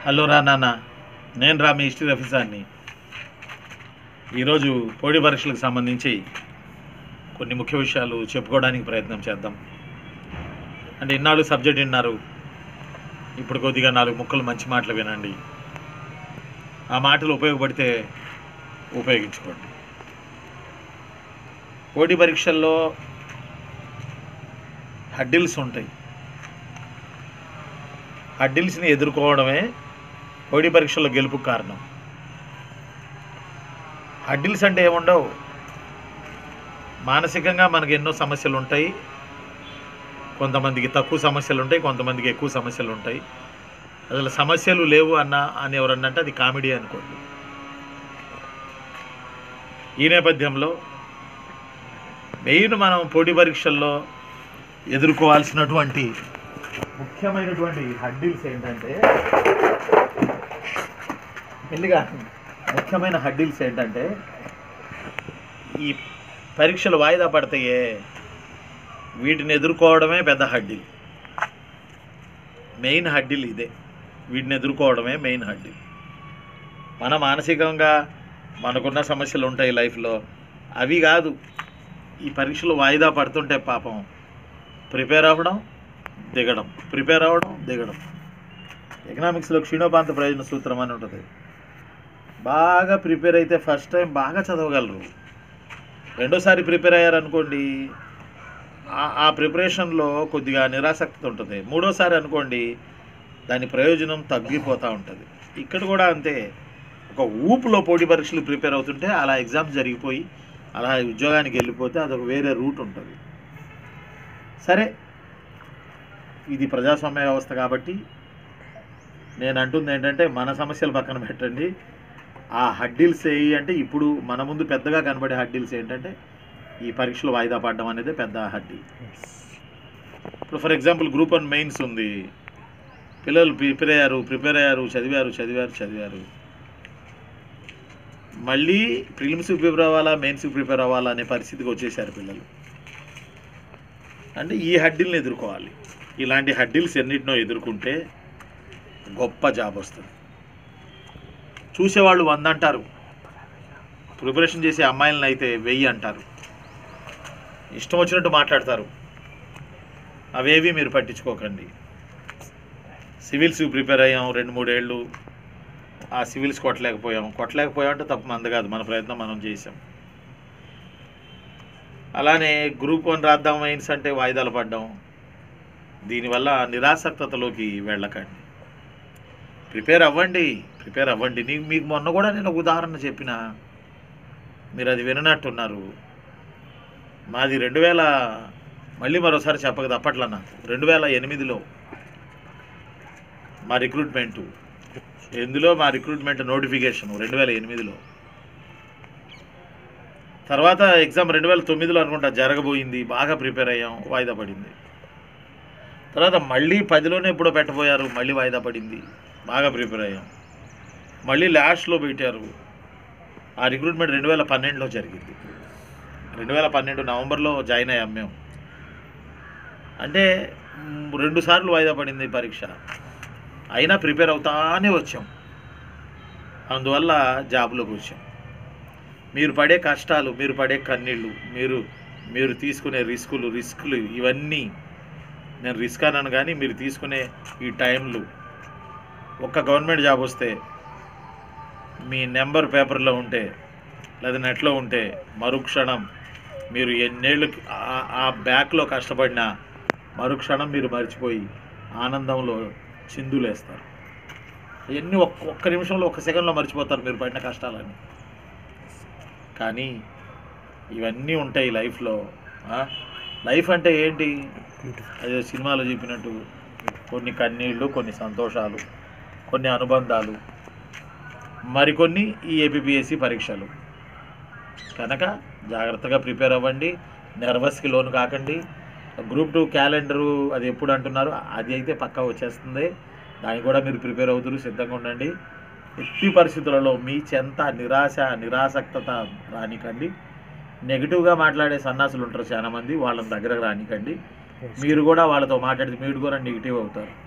Hello రా నాన్న నేను రా మీ హిస్టరీ ఆఫీసర్ని ఈరోజు పోటీ పరీక్షలకు సంబంధించి కొన్ని ముఖ్య విషయాలు చెప్పుకోవడానికి ప్రయత్నం చేద్దాం అంటే ఇన్నాళ్ళు సబ్జెక్ట్ విన్నారు ఇప్పుడు కొద్దిగా నాలుగు ముక్కలు మంచి మాటలు వినండి ఆ మాటలు ఉపయోగపడితే ఉపయోగించుకోండి పోటీ పరీక్షల్లో హడ్డిల్స్ ఉంటాయి హడ్డిల్స్ని ఎదుర్కోవడమే పోటీ పరీక్షల్లో గెలుపు కారణం హడ్డిల్స్ అంటే ఏముండవు మానసికంగా మనకి ఎన్నో సమస్యలు ఉంటాయి కొంతమందికి తక్కువ సమస్యలు ఉంటాయి కొంతమందికి ఎక్కువ సమస్యలు ఉంటాయి అసలు సమస్యలు లేవు అన్న అని ఎవరన్నా అంటే అది కామెడీ అనుకోండి ఈ నేపథ్యంలో మెయిన్ మనం పోటీ పరీక్షల్లో ఎదుర్కోవాల్సినటువంటి ముఖ్యమైనటువంటి హడ్డిల్స్ ఏంటంటే మెల్లిగా ముఖ్యమైన హడ్డిల్స్ ఏంటంటే ఈ పరీక్షలు వాయిదా పడతాయే వీటిని ఎదుర్కోవడమే పెద్ద హడ్డిల్ మెయిన్ హడ్డిల్ ఇదే వీటిని ఎదుర్కోవడమే మెయిన్ హడ్డిల్ మన మానసికంగా మనకున్న సమస్యలు ఉంటాయి లైఫ్లో అవి కాదు ఈ పరీక్షలు వాయిదా పడుతుంటే పాపం ప్రిపేర్ అవ్వడం దిగడం ప్రిపేర్ అవ్వడం దిగడం ఎకనామిక్స్లో క్షీణోపాంత ప్రయోజన సూత్రం అని ఉంటుంది బాగా ప్రిపేర్ అయితే ఫస్ట్ టైం బాగా చదవగలరు రెండోసారి ప్రిపేర్ అయ్యారనుకోండి ఆ- ఆ ప్రిపరేషన్లో కొద్దిగా నిరాసక్తి ఉంటుంది మూడోసారి అనుకోండి దాని ప్రయోజనం తగ్గిపోతూ ఉంటుంది ఇక్కడ కూడా అంతే ఒక ఊపులో పోటీ పరీక్షలు ప్రిపేర్ అవుతుంటే అలా ఎగ్జామ్స్ జరిగిపోయి అలా ఉద్యోగానికి వెళ్ళిపోతే అదొక వేరే రూట్ ఉంటుంది సరే ఇది ప్రజాస్వామ్య వ్యవస్థ కాబట్టి నేను అంటుంది ఏంటంటే మన సమస్యలు పక్కన పెట్టండి ఆ హడ్డిల్స్ ఏవి అంటే ఇప్పుడు మన ముందు పెద్దగా కనబడే హడ్డిల్స్ ఏంటంటే ఈ పరీక్షలు వాయిదా పడడం అనేది పెద్ద హడ్డి ఇప్పుడు for example group one mains ఉంది పిల్లలు ప్రిపేర్ అయ్యారు ప్రిపేర్ అయ్యారు చదివారు చదివారు చదివారు మళ్ళీ ప్రిలిమ్స్కి ప్రిపేర్ అవ్వాలా మెయిన్స్కి ప్రిపేర్ అవ్వాలా అనే పరిస్థితికి వచ్చేసారు పిల్లలు అంటే ఈ హడ్డిల్ని ఎదుర్కోవాలి ఇలాంటి హడ్డిల్స్ ఎన్నిటినో ఎదుర్కొంటే గొప్ప జాబ్ వస్తుంది చూసేవాళ్ళు వంద అంటారు ప్రిపరేషన్ చేసే అమ్మాయిలను అయితే వెయ్యి అంటారు ఇష్టం వచ్చినట్టు మాట్లాడతారు అవేవి మీరు పట్టించుకోకండి సివిల్స్ ప్రిపేర్ అయ్యాం రెండు మూడేళ్ళు ఆ సివిల్స్ కొట్టలేకపోయాం కొట్టలేకపోయాం అంటే తప్పు మంది కాదు మన ప్రయత్నం మనం చేసాం అలానే గ్రూప్ వన్ రాద్దాం మెయిన్స్ అంటే వాయిదాలు పడ్డాం దీనివల్ల నిరాసక్తతలోకి వెళ్ళకండి ప్రిపేర్ అవ్వండి ప్రిపేర్ అవ్వండి నీ మీకు మొన్న కూడా నేను ఒక ఉదాహరణ చెప్పిన మీరు అది విననట్టున్నారు మాది రెండు వేల మళ్ళీ మరోసారి చెప్పక తప్పట్ల నాకు రెండు వేల ఎనిమిదిలో మా రిక్రూట్మెంట్ ఎందులో మా రిక్రూట్మెంట్ నోటిఫికేషన్ రెండు వేల ఎనిమిదిలో తర్వాత ఎగ్జామ్ రెండు వేల తొమ్మిదిలో అనుకుంటా జరగబోయింది బాగా ప్రిపేర్ అయ్యాం వాయిదా పడింది తర్వాత మళ్ళీ పదిలోనే ఎప్పుడో పెట్టబోయారు మళ్ళీ వాయిదా పడింది బాగా ప్రిపేర్ అయ్యాం మళ్ళీ లాస్ట్లో పెట్టారు ఆ రిక్రూట్మెంట్ రెండు వేల పన్నెండులో జరిగింది రెండు వేల పన్నెండు నవంబర్లో జాయిన్ అయ్యాం మేము అంటే మ్, రెండు సార్లు వాయిదా పడింది పరీక్ష అయినా ప్రిపేర్ అవుతానే వచ్చాం అందువల్ల జాబ్లోకి వచ్చాం మీరు పడే కష్టాలు మీరు పడే కన్నీళ్ళు మీరు మీరు తీసుకునే రిస్కులు రిస్కులు ఇవన్నీ నేను రిస్క్ అన్నాను కానీ మీరు తీసుకునే ఈ టైంలు ఒక్క గవర్నమెంట్ జాబ్ వస్తే మీ నెంబర్ పేపర్లో ఉంటే లేదా నెట్లో ఉంటే మరుక్షణం మీరు ఎన్నేళ్ళు ఆ- ఆ బ్యాక్లో కష్టపడినా మరుక్షణం మీరు మర్చిపోయి ఆనందంలో చిందులేస్తారు ఇవన్నీ ఒక్క ఒక్క నిమిషంలో ఒక్క సెకండ్లో మర్చిపోతారు మీరు పడిన కష్టాలని కానీ ఇవన్నీ ఉంటాయి లైఫ్లో ఆ? లైఫ్ అంటే ఏంటి అదే సినిమాలో చెప్పినట్టు కొన్ని కన్నీళ్ళు కొన్ని సంతోషాలు కొన్ని అనుబంధాలు మరికొన్ని ఈ ఏపీపీఎస్సి పరీక్షలు కనుక జాగ్రత్తగా ప్రిపేర్ అవ్వండి నర్వస్కి లోను కాకండి గ్రూప్ టూ క్యాలెండరు అది ఎప్పుడు అంటున్నారు అది అయితే పక్కా వచ్చేస్తుంది దానికి కూడా మీరు ప్రిపేర్ అవుతురు సిద్ధంగా ఉండండి ఎట్టి పరిస్థితులలో మీ చెంత నిరాశ నిరాసక్తత రానికండి నెగిటివ్గా మాట్లాడే సన్నాసులు ఉంటారు చాలా మంది వాళ్ళని దగ్గరకు రానికండి మీరు కూడా వాళ్ళతో మాట్లాడితే మీరు కూడా నెగిటివ్ అవుతారు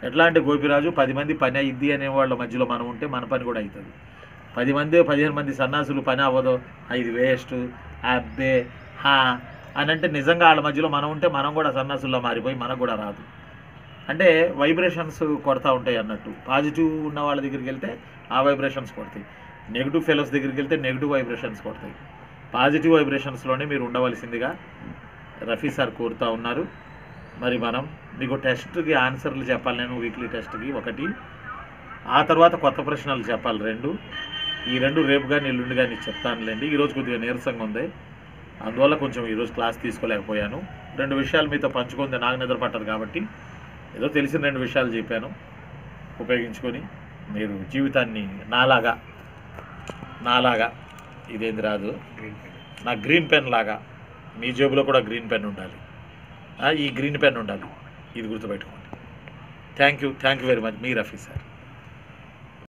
ఎట్లా అంటే గోపిరాజు పది మంది పని అయ్యిద్ది అనే వాళ్ళ మధ్యలో మనం ఉంటే మన పని కూడా అవుతుంది పది మంది పదిహేను మంది సన్నాసులు పని అవ్వదు "ఆ, ఇది వేస్ట్ అబ్బే హా అని అంటే నిజంగా వాళ్ళ మధ్యలో మనం ఉంటే మనం కూడా సన్నాసుల్లో మారిపోయి మనకు కూడా రాదు అంటే వైబ్రేషన్స్ కొడతా ఉంటాయి అన్నట్టు పాజిటివ్ ఉన్న వాళ్ళ దగ్గరికి వెళ్తే ఆ వైబ్రేషన్స్ కొడతాయి నెగిటివ్ ఫెలోస్ దగ్గరికి వెళ్తే నెగిటివ్ వైబ్రేషన్స్ కొడతాయి పాజిటివ్ వైబ్రేషన్స్లోనే మీరు ఉండవలసిందిగా రఫీ సార్ కోరుతా ఉన్నారు మరి మనం మీకు టెస్ట్కి ఆన్సర్లు చెప్పాలి నేను వీక్లీ టెస్ట్కి ఒకటి ఆ తర్వాత కొత్త ప్రశ్నలు చెప్పాలి రెండు ఈ రెండు రేపు కానీ ఎల్లుండి కానీ చెప్తానులేండి ఈరోజు కొద్దిగా నీరసంగా ఉంది అందువల్ల కొంచెం ఈరోజు క్లాస్ తీసుకోలేకపోయాను రెండు విషయాలు మీతో పంచుకుంది నాకు నిద్ర పట్టదు కాబట్టి ఏదో తెలిసిన రెండు విషయాలు చెప్పాను ఉపయోగించుకొని మీరు జీవితాన్ని నాలాగా నాలాగా ఇదేంది రాదు నా గ్రీన్ పెన్ లాగా మీ జేబులో కూడా గ్రీన్ పెన్ ఉండాలి ఆ, ఈ గ్రీన్ పెన్ ఉండాలి ఇది గుర్తుపెట్టుకోండి thank you thank you very much మీ రఫీ సార్